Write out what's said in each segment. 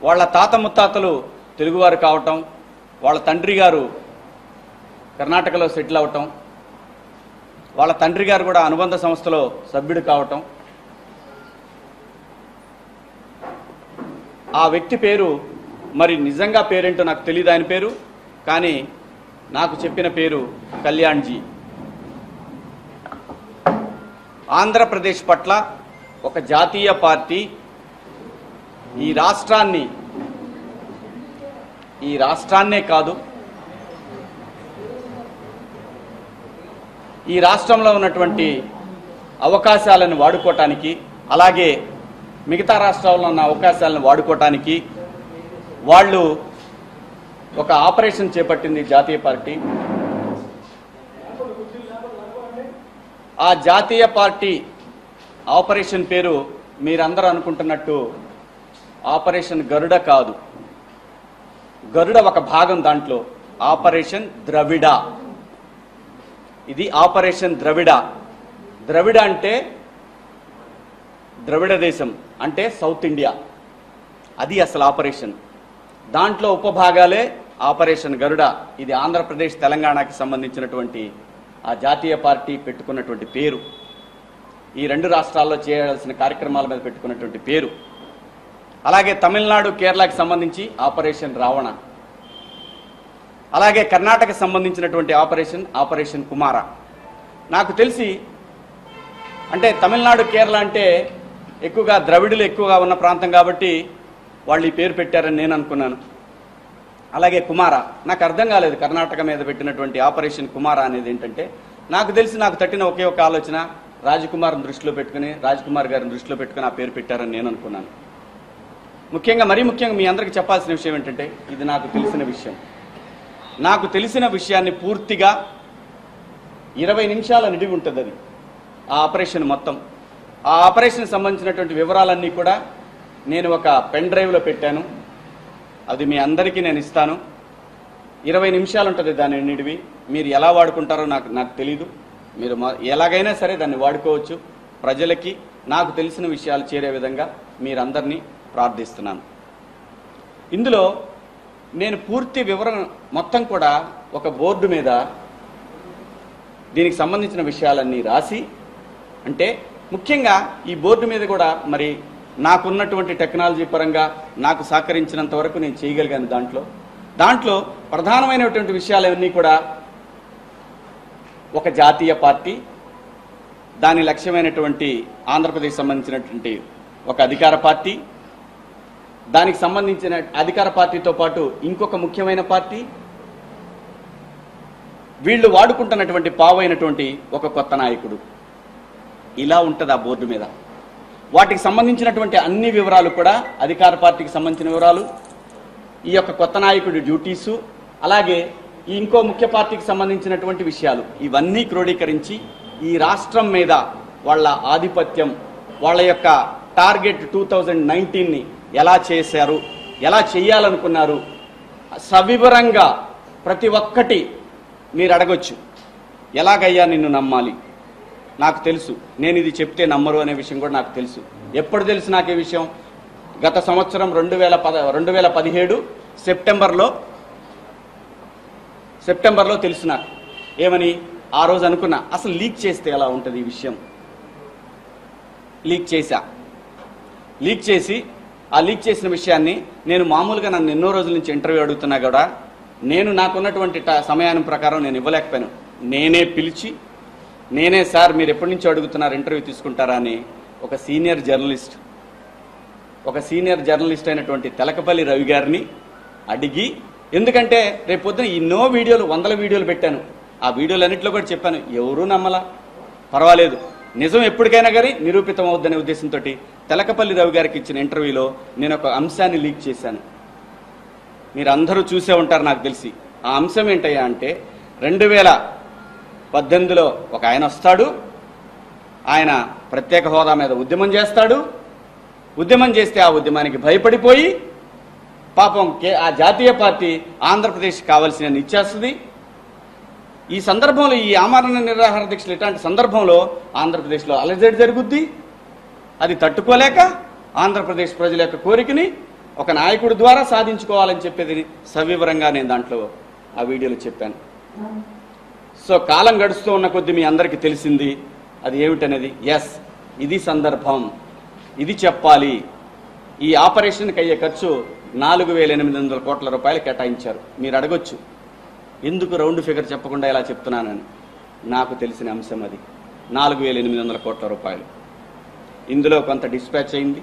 వాళ్ళ తాత ముత్తాతలు తెలుగువారు కావటం వాళ్ళ తండ్రి గారు కర్ణాటకలో సెటిల్ అవటం వాళ్ళ తండ్రి గారు కూడా అనుబంధ సంస్థలో సభ్యుడు కావటం ఆ వ్యక్తి పేరు మరి నిజంగా పేరేంటో నాకు తెలియదు ఆయన పేరు కానీ నాకు చెప్పిన పేరు కళ్యాణ్జీ ఆంధ్రప్రదేశ్ పట్ల ఒక జాతీయ పార్టీ ఈ రాష్ట్రాన్ని ఈ రాష్ట్రాన్నే కాదు ఈ రాష్ట్రంలో ఉన్నటువంటి అవకాశాలను వాడుకోవటానికి అలాగే మిగతా రాష్ట్రాల్లో ఉన్న అవకాశాలను వాడుకోవటానికి వాళ్ళు ఒక ఆపరేషన్ చేపట్టింది జాతీయ పార్టీ ఆ జాతీయ పార్టీ ఆపరేషన్ పేరు మీరందరూ అనుకుంటున్నట్టు ఆపరేషన్ గరుడ కాదు గరుడ ఒక భాగం దాంట్లో ఆపరేషన్ ద్రవిడ ఇది ఆపరేషన్ ద్రవిడ ద్రవిడ అంటే ద్రవిడ దేశం అంటే సౌత్ ఇండియా అది అసలు ఆపరేషన్ దాంట్లో ఉపభాగాలే ఆపరేషన్ గరుడ ఇది ఆంధ్రప్రదేశ్ తెలంగాణకి సంబంధించినటువంటి ఆ జాతీయ పార్టీ పెట్టుకున్నటువంటి పేరు ఈ రెండు రాష్ట్రాల్లో చేయాల్సిన కార్యక్రమాల మీద పెట్టుకున్నటువంటి పేరు అలాగే తమిళనాడు కేరళకి సంబంధించి ఆపరేషన్ రావణ అలాగే కర్ణాటక సంబంధించినటువంటి ఆపరేషన్ ఆపరేషన్ కుమార నాకు తెలిసి అంటే తమిళనాడు కేరళ అంటే ఎక్కువగా ద్రవిడులు ఎక్కువగా ఉన్న ప్రాంతం కాబట్టి వాళ్ళు ఈ పేరు పెట్టారని నేను అనుకున్నాను అలాగే కుమార నాకు అర్థం కాలేదు కర్ణాటక మీద పెట్టినటువంటి ఆపరేషన్ కుమార అనేది ఏంటంటే నాకు తెలిసి నాకు తట్టిన ఒకే ఒక ఆలోచన రాజకుమార్ని దృష్టిలో పెట్టుకుని రాజకుమార్ గారిని దృష్టిలో పెట్టుకుని ఆ పేరు పెట్టారని నేను అనుకున్నాను ముఖ్యంగా మరీ ముఖ్యంగా మీ అందరికీ చెప్పాల్సిన విషయం ఏంటంటే ఇది నాకు తెలిసిన విషయం నాకు తెలిసిన విషయాన్ని పూర్తిగా ఇరవై నిమిషాల నిడివి ఉంటుంది అది ఆ ఆపరేషన్ మొత్తం ఆ ఆపరేషన్ సంబంధించినటువంటి వివరాలన్నీ కూడా నేను ఒక పెన్ డ్రైవ్లో పెట్టాను అది మీ అందరికీ నేను ఇస్తాను ఇరవై నిమిషాలు ఉంటుంది దాని నిడివి మీరు ఎలా వాడుకుంటారో నాకు నాకు తెలీదు మీరు మా- ఎలాగైనా సరే దాన్ని వాడుకోవచ్చు ప్రజలకి నాకు తెలిసిన విషయాలు చేరే విధంగా మీరందరినీ ప్రార్థిస్తున్నాను ఇందులో నేను పూర్తి వివరణ మొత్తం కూడా ఒక బోర్డు మీద దీనికి సంబంధించిన విషయాలన్నీ రాసి అంటే ముఖ్యంగా ఈ బోర్డు మీద కూడా మరి నాకున్నటువంటి టెక్నాలజీ పరంగా నాకు సహకరించినంత వరకు నేను చేయగలిగాను దాంట్లో దాంట్లో ప్రధానమైనటువంటి విషయాలన్నీ కూడా ఒక జాతీయ పార్టీ దాని లక్ష్యమైనటువంటి ఆంధ్రప్రదేశ్ సంబంధించినటువంటి ఒక అధికార పార్టీ దానికి సంబంధించిన అధికార పార్టీతో పాటు ఇంకొక ముఖ్యమైన పార్టీ వీళ్ళు వాడుకుంటున్నటువంటి పావైనటువంటి ఒక కొత్త నాయకుడు ఇలా ఉంటుంది ఆ బోర్డు మీద వాటికి సంబంధించినటువంటి అన్ని వివరాలు కూడా అధికార పార్టీకి సంబంధించిన వివరాలు ఈ యొక్క కొత్త నాయకుడి డ్యూటీసు అలాగే ఈ ఇంకో ముఖ్య పార్టీకి సంబంధించినటువంటి విషయాలు ఇవన్నీ క్రోడీకరించి ఈ రాష్ట్రం మీద వాళ్ళ ఆధిపత్యం వాళ్ళ యొక్క టార్గెట్ టూ థౌజండ్ నైన్టీన్ని ఎలా చేశారు ఎలా చేయాలనుకున్నారు సవివరంగా ప్రతి ఒక్కటి మీరు అడగొచ్చు ఎలాగయ్యా నిన్ను నమ్మాలి నాకు తెలుసు నేను ఇది చెప్తే నమ్మరు అనే విషయం కూడా నాకు తెలుసు ఎప్పుడు తెలుసు నాకు ఈ విషయం గత సంవత్సరం రెండు వేల పద రెండు వేల పదిహేడు సెప్టెంబర్లో సెప్టెంబర్లో తెలుసు నాకు ఏమని ఆ రోజు అనుకున్నా అసలు లీక్ చేస్తే ఎలా ఉంటుంది ఈ విషయం లీక్ చేశా లీక్ చేసి ఆ లీక్ చేసిన విషయాన్ని నేను మామూలుగా నన్ను ఎన్నో రోజుల నుంచి ఇంటర్వ్యూ అడుగుతున్నా కూడా నేను నాకున్నటువంటి ట- సమయాన్ని ప్రకారం నేను ఇవ్వలేకపోయాను నేనే పిలిచి నేనే సార్ మీరు ఎప్పటి నుంచి అడుగుతున్నారు ఇంటర్వ్యూ తీసుకుంటారా అని ఒక సీనియర్ జర్నలిస్ట్ ఒక సీనియర్ జర్నలిస్ట్ అయినటువంటి తెలకపల్లి రవి గారిని అడిగి ఎందుకంటే రేపు పొద్దున ఎన్నో వీడియోలు వందల వీడియోలు పెట్టాను ఆ వీడియోలన్నింటిలో కూడా చెప్పాను ఎవరూ నమ్మలా పర్వాలేదు నిజం ఎప్పటికైనా కానీ నిరూపితం అవుద్దనే ఉద్దేశంతో తెలకపల్లి రవి గారికి ఇచ్చిన ఇంటర్వ్యూలో నేను ఒక అంశాన్ని లీక్ చేశాను మీరు అందరూ చూసే ఉంటారు నాకు తెలిసి ఆ అంశం ఏంటయ్యా అంటే రెండు వేల పద్దెనిమిదిలో ఒక ఆయన వస్తాడు ఆయన ప్రత్యేక హోదా మీద ఉద్యమం చేస్తాడు ఉద్యమం చేస్తే ఆ ఉద్యమానికి భయపడిపోయి పాపం కే- ఆ జాతీయ పార్టీ ఆంధ్రప్రదేశ్ కావాల్సిన ఇచ్చేస్తుంది ఈ సందర్భంలో ఈ ఆమరణ నిరాహార దీక్షలు ఇట్లాంటి సందర్భంలో ఆంధ్రప్రదేశ్లో అలజడి జరుగుద్ది అది తట్టుకోలేక ఆంధ్రప్రదేశ్ ప్రజల యొక్క కోరికని ఒక నాయకుడి ద్వారా సాధించుకోవాలని చెప్పేది సవివరంగా నేను దాంట్లో ఆ వీడియోలో చెప్పాను సో కాలం గడుస్తూ ఉన్న కొద్దీ మీ అందరికీ తెలిసింది అది ఏమిటనేది ఎస్ ఇది సందర్భం ఇది చెప్పాలి ఈ ఆపరేషన్కి అయ్యే ఖర్చు నాలుగు వేల ఎనిమిది వందల కోట్ల రూపాయలు కేటాయించారు మీరు అడగొచ్చు ఎందుకు రౌండ్ ఫిగర్ చెప్పకుండా ఇలా చెప్తున్నానని నాకు తెలిసిన అంశం అది నాలుగు వేల ఎనిమిది వందల కోట్ల రూపాయలు ఇందులో కొంత డిస్పాచ్ అయింది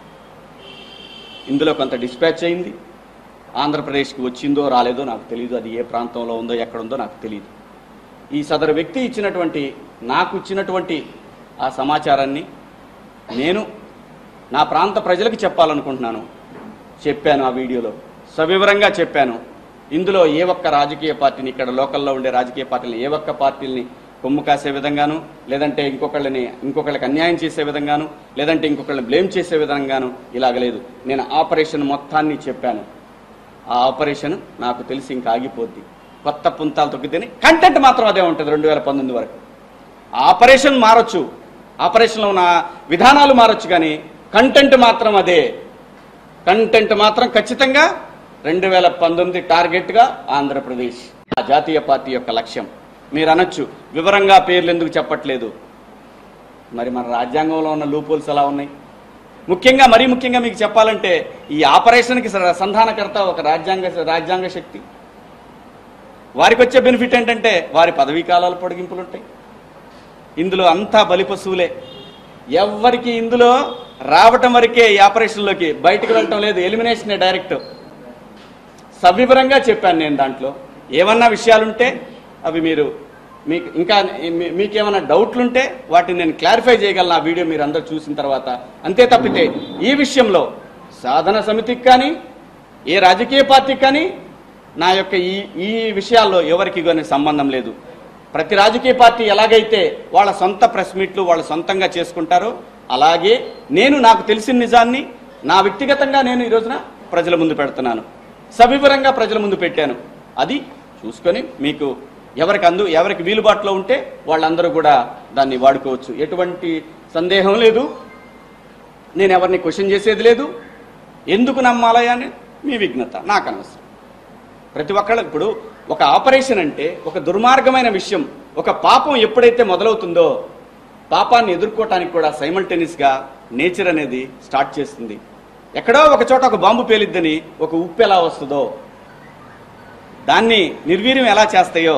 ఇందులో కొంత డిస్పాచ్ అయింది ఆంధ్రప్రదేశ్కి వచ్చిందో రాలేదో నాకు తెలియదు అది ఏ ప్రాంతంలో ఉందో ఎక్కడుందో నాకు తెలియదు ఈ సదరు వ్యక్తి ఇచ్చినటువంటి నాకు ఇచ్చినటువంటి ఆ సమాచారాన్ని నేను నా ప్రాంత ప్రజలకు చెప్పాలనుకుంటున్నాను చెప్పాను ఆ వీడియోలో సవివరంగా చెప్పాను ఇందులో ఏ ఒక్క రాజకీయ పార్టీని ఇక్కడ లోకల్లో ఉండే రాజకీయ పార్టీని ఏ ఒక్క పార్టీని కొమ్ము కాసే విధంగాను లేదంటే ఇంకొకళ్ళని ఇంకొకళ్ళకి అన్యాయం చేసే విధంగాను లేదంటే ఇంకొకళ్ళని బ్లేమ్ చేసే విధంగాను ఇలాగలేదు నేను ఆపరేషన్ మొత్తాన్ని చెప్పాను ఆ ఆపరేషన్ నాకు తెలిసి ఇంకా ఆగిపోద్ది కొత్త పుంతాలు తొక్కితేనే కంటెంట్ మాత్రం అదే ఉంటుంది రెండు వేల పంతొమ్మిది వరకు ఆపరేషన్ మారొచ్చు ఆపరేషన్లో ఉన్న విధానాలు మారొచ్చు కానీ కంటెంట్ మాత్రం అదే కంటెంట్ మాత్రం ఖచ్చితంగా రెండు వేల పంతొమ్మిది టార్గెట్గా ఆంధ్రప్రదేశ్ ఆ జాతీయ పార్టీ యొక్క లక్ష్యం మీరు అనొచ్చు వివరంగా పేర్లు ఎందుకు చెప్పట్లేదు మరి మన రాజ్యాంగంలో ఉన్న లూపోల్స్ ఎలా ఉన్నాయి ముఖ్యంగా మరీ ముఖ్యంగా మీకు చెప్పాలంటే ఈ ఆపరేషన్కి స- సంధానకర్త ఒక రాజ్యాంగ రాజ్యాంగ శక్తి వారికి వచ్చే బెనిఫిట్ ఏంటంటే వారి పదవీ కాలాలు పొడిగింపులు ఉంటాయి ఇందులో అంతా బలిపశువులే ఎవ్వరికి ఇందులో రావటం వరకే ఈ ఆపరేషన్లోకి బయటకు వెళ్ళటం లేదు ఎలిమినేషనే డైరెక్ట్ సవివరంగా చెప్పాను నేను దాంట్లో ఏమన్నా విషయాలుంటే అవి మీరు మీకు ఇంకా మీ- మీకేమైనా డౌట్లుంటే వాటిని నేను క్లారిఫై చేయగలను ఆ వీడియో మీరు అందరూ చూసిన తర్వాత అంతే తప్పితే ఈ విషయంలో సాధన సమితికి కానీ ఏ రాజకీయ పార్టీకి కానీ నా యొక్క ఈ ఈ విషయాల్లో ఎవరికి కానీ సంబంధం లేదు ప్రతి రాజకీయ పార్టీ ఎలాగైతే వాళ్ళ సొంత ప్రెస్ మీట్లు వాళ్ళు సొంతంగా చేసుకుంటారో అలాగే నేను నాకు తెలిసిన నిజాన్ని నా వ్యక్తిగతంగా నేను ఈ రోజున ప్రజల ముందు పెడుతున్నాను సవివరంగా ప్రజల ముందు పెట్టాను అది చూసుకొని మీకు ఎవరికి అందు ఎవరికి వీలుబాటులో ఉంటే వాళ్ళందరూ కూడా దాన్ని వాడుకోవచ్చు ఎటువంటి సందేహం లేదు నేను ఎవరిని క్వశ్చన్ చేసేది లేదు ఎందుకు నమ్మాలి అని మీ విఘ్నత నాకు అనవసరం ప్రతి ఒక్కళ్ళకి ఇప్పుడు ఒక ఆపరేషన్ అంటే ఒక దుర్మార్గమైన విషయం ఒక పాపం ఎప్పుడైతే మొదలవుతుందో పాపాన్ని ఎదుర్కోవటానికి కూడా సైమల్టేనియస్గా నేచర్ అనేది స్టార్ట్ చేస్తుంది ఎక్కడో ఒక చోట ఒక బాంబు పేలిద్దని ఒక ఉప్పు ఎలా వస్తుందో దాన్ని నిర్వీర్యం ఎలా చేస్తాయో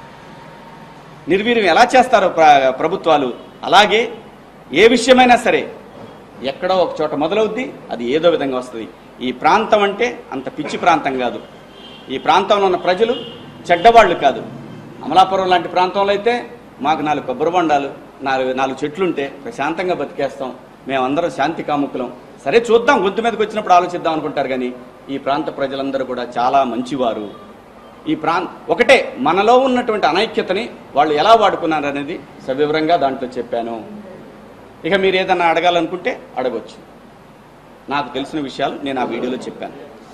నిర్వీర్యం ఎలా చేస్తారో ప్ర- ప్రభుత్వాలు అలాగే ఏ విషయమైనా సరే ఎక్కడో ఒక చోట మొదలవుద్ది అది ఏదో విధంగా వస్తుంది ఈ ప్రాంతం అంటే అంత పిచ్చి ప్రాంతం కాదు ఈ ప్రాంతంలో ఉన్న ప్రజలు చెడ్డవాళ్ళు కాదు అమలాపురం లాంటి ప్రాంతంలో అయితే మాకు నాలుగు కొబ్బరి బొండాలు నాలుగు నాలుగు చెట్లుంటే ప్రశాంతంగా బతికేస్తాం మేమందరం శాంతి కాముకులం సరే చూద్దాం గొంతు మీదకి వచ్చినప్పుడు ఆలోచిద్దాం అనుకుంటారు కానీ ఈ ప్రాంత ప్రజలందరూ కూడా చాలా మంచివారు ఈ ప్రాం ఒకటే మనలో ఉన్నటువంటి అనైక్యతని వాళ్ళు ఎలా వాడుకున్నారు అనేది సవివరంగా దాంట్లో చెప్పాను ఇక మీరు ఏదన్నా అడగాలనుకుంటే అడగొచ్చు నాకు తెలిసిన విషయాలు నేను ఆ వీడియోలో చెప్పాను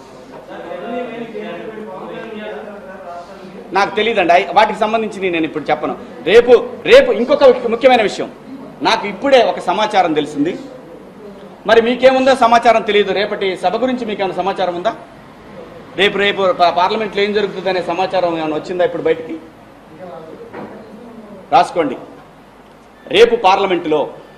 నాకు తెలియదండి అయి- వాటికి సంబంధించి నేను ఇప్పుడు చెప్పను రేపు రేపు ఇంకొక ముఖ్యమైన విషయం నాకు ఇప్పుడే ఒక సమాచారం తెలిసింది మరి మీకేముందో సమాచారం తెలియదు రేపటి సభ గురించి మీకు ఏమైనా సమాచారం ఉందా రేపు రేపు పా- పార్లమెంట్లో ఏం జరుగుతుంది అనే సమాచారం ఏమైనా వచ్చిందా ఇప్పుడు బయటికి రాసుకోండి రేపు పార్లమెంటులో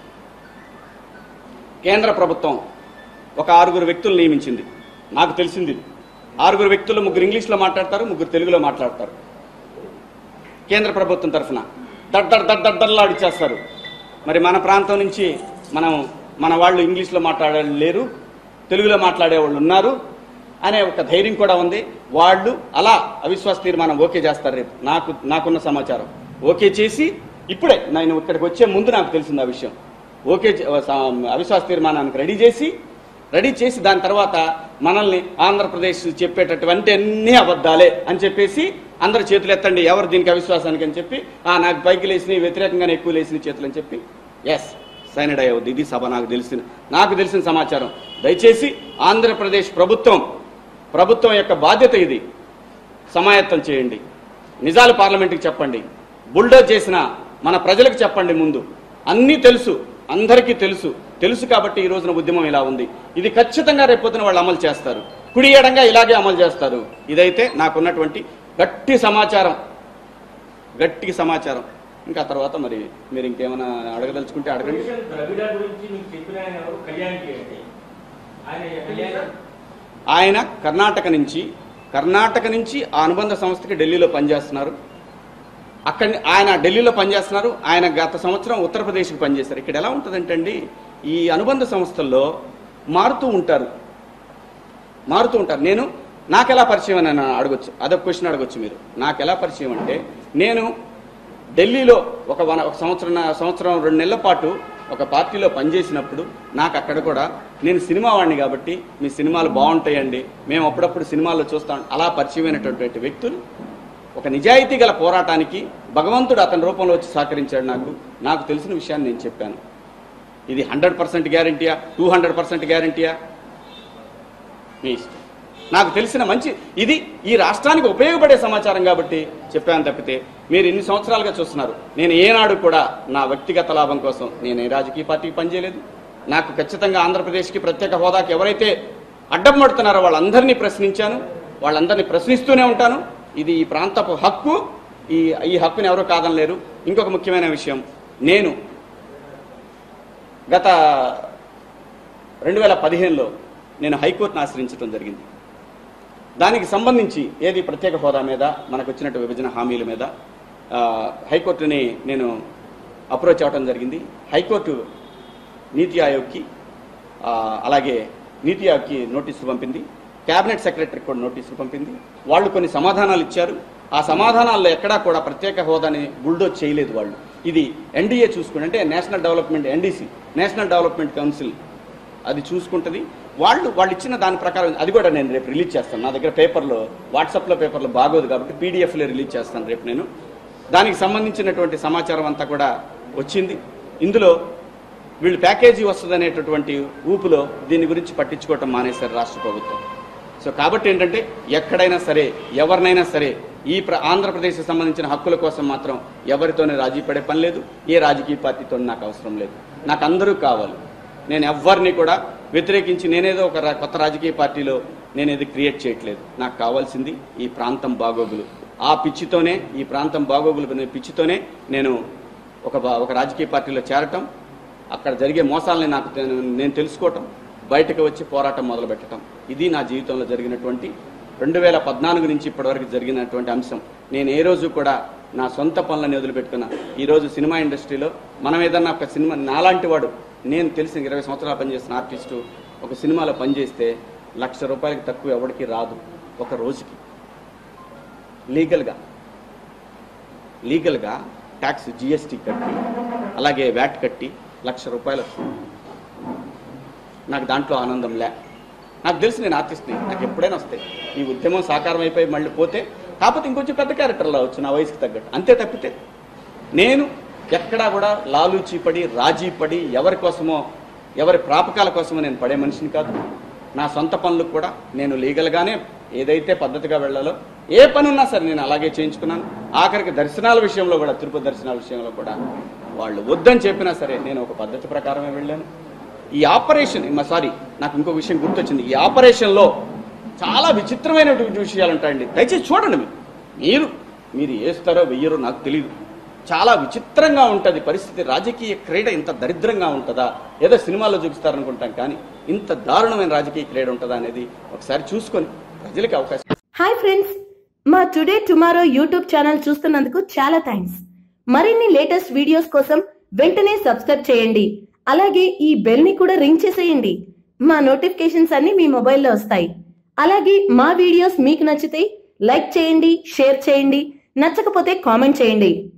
కేంద్ర ప్రభుత్వం ఒక ఆరుగురు వ్యక్తులు నియమించింది నాకు తెలిసింది ఇది. ఆరుగురు వ్యక్తులు ముగ్గురు ఇంగ్లీష్లో మాట్లాడతారు ముగ్గురు తెలుగులో మాట్లాడతారు కేంద్ర ప్రభుత్వం తరఫున దడ్డర్ దడ్డర్లాడిచ్చేస్తారు మరి మన ప్రాంతం నుంచి మనం మన వాళ్ళు ఇంగ్లీష్లో మాట్లాడలేరు తెలుగులో మాట్లాడే వాళ్ళు ఉన్నారు అనే ఒక ధైర్యం కూడా ఉంది వాళ్ళు అలా అవిశ్వాస తీర్మానం ఓకే చేస్తారు రేపు నాకు నాకున్న సమాచారం ఓకే చేసి ఇప్పుడే నేను ఇక్కడికి వచ్చే ముందు నాకు తెలిసింది ఆ విషయం ఓకే చే- స- అవిశ్వాస తీర్మానానికి రెడీ చేసి రెడీ చేసి దాని తర్వాత మనల్ని ఆంధ్రప్రదేశ్ చెప్పేటటువంటి అన్ని అబద్ధాలే అని చెప్పేసి అందరు చేతులు ఎత్తండి ఎవరు దీనికి అవిశ్వాసానికి అని చెప్పి ఆ నాకు పైకి లేసినాయి వ్యతిరేకంగానే ఎక్కువ లేచిన చేతులు అని చెప్పి ఎస్ సైనడ్ అయ్యవద్దు ఇది సభ నాకు తెలిసిన నాకు తెలిసిన సమాచారం దయచేసి ఆంధ్రప్రదేశ్ ప్రభుత్వం ప్రభుత్వం యొక్క బాధ్యత ఇది సమాయత్తం చేయండి నిజాలు పార్లమెంట్కి చెప్పండి బుల్డోజ్ చేసిన మన ప్రజలకు చెప్పండి ముందు అన్నీ తెలుసు అందరికీ తెలుసు తెలుసు కాబట్టి ఈ రోజున ఉద్యమం ఇలా ఉంది ఇది ఖచ్చితంగా రేపొద్దున వాళ్ళు అమలు చేస్తారు కుడి ఎడంగా ఇలాగే అమలు చేస్తారు ఇదైతే నాకున్నటువంటి గట్టి సమాచారం గట్టి సమాచారం ఇంకా తర్వాత మరి మీరు ఇంకేమైనా అడగదలుచుకుంటే అడగండి కమిషన్ ద్రవిడ గురించి మీకు చెప్పిన ఆయన ఎవరు కళ్యాణ్కి అండి ఆయన కళ్యాణ్ ఆయన కర్ణాటక నుంచి కర్ణాటక నుంచి ఆ అనుబంధ సంస్థకి ఢిల్లీలో పనిచేస్తున్నారు అక్కడ ఆయన ఢిల్లీలో పనిచేస్తున్నారు ఆయన గత సంవత్సరం ఉత్తరప్రదేశ్కి పనిచేస్తారు ఇక్కడ ఎలా ఉంటుందంటే అండి ఈ అనుబంధ సంస్థల్లో మారుతూ ఉంటారు మారుతూ ఉంటారు నేను నాకు ఎలా పరిచయం అని నన్ను అడగొచ్చు అదొక క్వశ్చన్ అడగొచ్చు మీరు నాకు ఎలా పరిచయం అంటే నేను ఢిల్లీలో ఒక వన ఒక సంవత్సరం సంవత్సరం రెండు నెలల పాటు ఒక పార్టీలో పనిచేసినప్పుడు నాకు అక్కడ కూడా నేను సినిమా వాడిని కాబట్టి మీ సినిమాలు బాగుంటాయండి మేము అప్పుడప్పుడు సినిమాల్లో చూస్తాం అలా పరిచయమైనటువంటి వ్యక్తులు ఒక నిజాయితీ గల పోరాటానికి భగవంతుడు అతని రూపంలో వచ్చి సహకరించాడు నాకు నాకు తెలిసిన విషయాన్ని నేను చెప్పాను ఇది హండ్రెడ్ పర్సెంట్ గ్యారంటీయా టూ హండ్రెడ్ పర్సెంట్ గ్యారంటీయా మీ ఇష్టం నాకు తెలిసిన మంచి ఇది ఈ రాష్ట్రానికి ఉపయోగపడే సమాచారం కాబట్టి చెప్పాను తప్పితే మీరు ఇన్ని సంవత్సరాలుగా చూస్తున్నారు నేను ఏనాడు కూడా నా వ్యక్తిగత లాభం కోసం నేను ఏ రాజకీయ పార్టీకి పనిచేయలేదు నాకు ఖచ్చితంగా ఆంధ్రప్రదేశ్కి ప్రత్యేక హోదాకి ఎవరైతే అడ్డం పడుతున్నారో వాళ్ళందరినీ ప్రశ్నించాను వాళ్ళందరినీ ప్రశ్నిస్తూనే ఉంటాను ఇది ఈ ప్రాంతపు హక్కు ఈ ఈ హక్కుని ఎవరు కాదనలేరు ఇంకొక ముఖ్యమైన విషయం నేను గత రెండు వేల పదిహేనులో నేను హైకోర్టును ఆశ్రయించడం జరిగింది దానికి సంబంధించి ఏది ప్రత్యేక హోదా మీద మనకు వచ్చినట్టు విభజన హామీల మీద ఆ, హైకోర్టుని నేను అప్రోచ్ అవ్వడం జరిగింది హైకోర్టు నీతి ఆయోగ్కి ఆ, అలాగే నీతి ఆయోగ్కి నోటీసులు పంపింది కేబినెట్ సెక్రటరీకి కూడా నోటీసులు పంపింది వాళ్ళు కొన్ని సమాధానాలు ఇచ్చారు ఆ సమాధానాల్లో ఎక్కడా కూడా ప్రత్యేక హోదాని బుల్డోజ్ చేయలేదు వాళ్ళు ఇది ఎన్డీఏ చూసుకుని అంటే national development NDC national development council అది చూసుకుంటుంది వాళ్ళు వాళ్ళు ఇచ్చిన దాని ప్రకారం అది కూడా నేను రేపు రిలీజ్ చేస్తాను నా దగ్గర పేపర్లో వాట్సాప్లో పేపర్లో బాగోదు కాబట్టి పీడిఎఫ్లో రిలీజ్ చేస్తాను రేపు నేను దానికి సంబంధించినటువంటి సమాచారం అంతా కూడా వచ్చింది ఇందులో వీళ్ళు ప్యాకేజీ వస్తుందనేటటువంటి ఊపులో దీని గురించి పట్టించుకోవటం మానేశారు రాష్ట్ర ప్రభుత్వం సో కాబట్టి ఏంటంటే ఎక్కడైనా సరే ఎవరినైనా సరే ఈ ప్ర ఆంధ్రప్రదేశ్కి సంబంధించిన హక్కుల కోసం మాత్రం ఎవరితోనే రాజీ పడే పని లేదు ఏ రాజకీయ పార్టీతో నాకు అవసరం లేదు నాకు అందరూ కావాలి నేను ఎవరిని కూడా వ్యతిరేకించి నేనేదో ఒక రా- కొత్త రాజకీయ పార్టీలో నేను ఇది క్రియేట్ చేయట్లేదు నాకు కావాల్సింది ఈ ప్రాంతం బాగోగులు ఆ పిచ్చితోనే ఈ ప్రాంతం బాగోగులు అనే పిచ్చితోనే నేను ఒక బా- ఒక రాజకీయ పార్టీలో చేరటం అక్కడ జరిగే మోసాలని నాకు తె- నేను తెలుసుకోవటం బయటకు వచ్చి పోరాటం మొదలు పెట్టడం ఇది నా జీవితంలో జరిగినటువంటి రెండు వేల పద్నాలుగు నుంచి ఇప్పటివరకు జరిగినటువంటి అంశం నేను ఏ రోజు కూడా నా సొంత పనులను వదిలిపెట్టుకున్నా ఈ రోజు సినిమా ఇండస్ట్రీలో మనం ఏదన్నా ఒక సినిమా నాలాంటి వాడు నేను తెలిసిన ఇరవై సంవత్సరాలు పనిచేస్తున్న ఆర్టిస్టు ఒక సినిమాలో పనిచేస్తే లక్ష రూపాయలకి తక్కువ ఎవరికి రాదు ఒక రోజుకి లీగల్గా లీగల్గా ట్యాక్స్ జిఎస్టీ కట్టి అలాగే వ్యాట్ కట్టి లక్ష రూపాయలు వస్తుంది నాకు దాంట్లో ఆనందం లే నాకు తెలిసి నేను ఆర్టిస్ట్ని నాకు ఎప్పుడైనా వస్తాయి ఈ ఉద్యమం సాకారం అయిపోయి మళ్ళీ పోతే కాకపోతే ఇంకొంచెం పెద్ద క్యారెక్టర్లో వచ్చు నా వయసుకి తగ్గట్టు అంతే తప్పితే నేను ఎక్కడా కూడా లాలూచి పడి రాజీ పడి ఎవరి కోసమో ఎవరి ప్రాపకాల కోసమో నేను పడే మనిషిని కాదు నా సొంత పనులకు కూడా నేను లీగల్గానే ఏదైతే పద్ధతిగా వెళ్ళాలో ఏ పని ఉన్నా సరే నేను అలాగే చేయించుకున్నాను ఆఖరికి దర్శనాల విషయంలో కూడా తిరుపతి దర్శనాల విషయంలో కూడా వాళ్ళు వద్దని చెప్పినా సరే నేను ఒక పద్ధతి ప్రకారమే వెళ్ళాను ఈ ఆపరేషన్ సారీ నాకు ఇంకో విషయం గుర్తొచ్చింది ఈ ఆపరేషన్లో చాలా విచిత్రమైనటువంటి విషయాలు ఉంటాయండి దయచేసి చూడండి మీరు మీరు మీరు వేస్తారో వెయ్యరో నాకు తెలియదు చాలా విచిత్రంగా ఉంటుంది పరిస్థితి రాజకీయ క్రీడ ఇంత దరిద్రంగా ఉంటుందా ఏదో సినిమాల్లో చూపిస్తారనుకుంటాం కానీ ఇంత దారుణమైన రాజకీయ క్రీడ ఉంటుందా అనేది ఒకసారి చూసుకొని ప్రజలకు అవకాశం హాయ్ ఫ్రెండ్స్ మా టుడే టుమారో యూట్యూబ్ ఛానల్ చూస్తున్నందుకు చాలా థ్యాంక్స్ మరిన్ని లేటెస్ట్ వీడియోస్ కోసం వెంటనే సబ్స్క్రైబ్ చేయండి అలాగే ఈ బెల్ ని కూడా రింగ్ చేసేయండి మా నోటిఫికేషన్స్ అన్ని మీ మొబైల్లో వస్తాయి అలాగే మా వీడియోస్ మీకు నచ్చితే లైక్ చేయండి షేర్ చేయండి నచ్చకపోతే కామెంట్ చేయండి